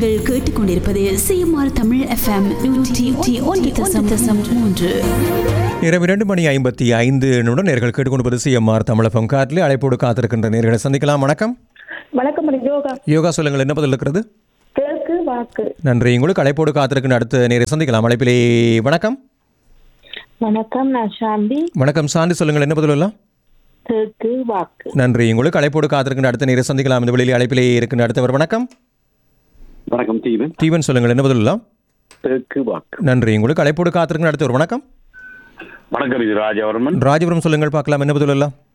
நீங்கள் கேட்டுக்கொண்டிருப்பது CMR Tamil FM நூற்றி ஒன்று தசம் தசம் மூன்று இரவு இரண்டு மணி ஐம்பத்தி ஐந்து நிமிடம் நேர்கள் கேட்டுக்கொண்டிருப்பது சிஎம்ஆர் தமிழகம் காட்டில் அழைப்போடு காத்திருக்கின்ற நேர்களை சந்திக்கலாம் வணக்கம் வணக்கம் மணி யோகா யோகா சொல்லுங்கள் என்ன பதில் இருக்கிறது கிழக்கு வாக்கு நன்றி உங்களுக்கு அழைப்போடு காத்திருக்கின்ற அடுத்த நேரை சந்திக்கலாம் அழைப்பிலே வணக்கம் வணக்கம் நான் சாந்தி வணக்கம் சாந்தி சொல்லுங்கள் என்ன பதில் எல்லாம் கிழக்கு வாக்கு நன்றி உங்களுக்கு அழைப்போடு காத்திருக்கின்ற அடுத்த நேரை சந்திக்கலாம் இந்த வெளியில் அழைப்பிலே இருக்கின்ற அடுத்தவர் வணக்கம் வணக்கம் தீவன் தீவன் சொல்லுங்கள் என்ன பதில் எல்லாம் தெற்கு வாக்கு நன்றி உங்களுக்கு அழைப்போடு காத்திருக்கின்ற அடுத்தவர் வணக்கம் வணக்கம் இது ராஜவர்மன் ராஜபுரம் சொல்லுங்கள் பார்க்கலாம் என்ன பதில் எல்லாம்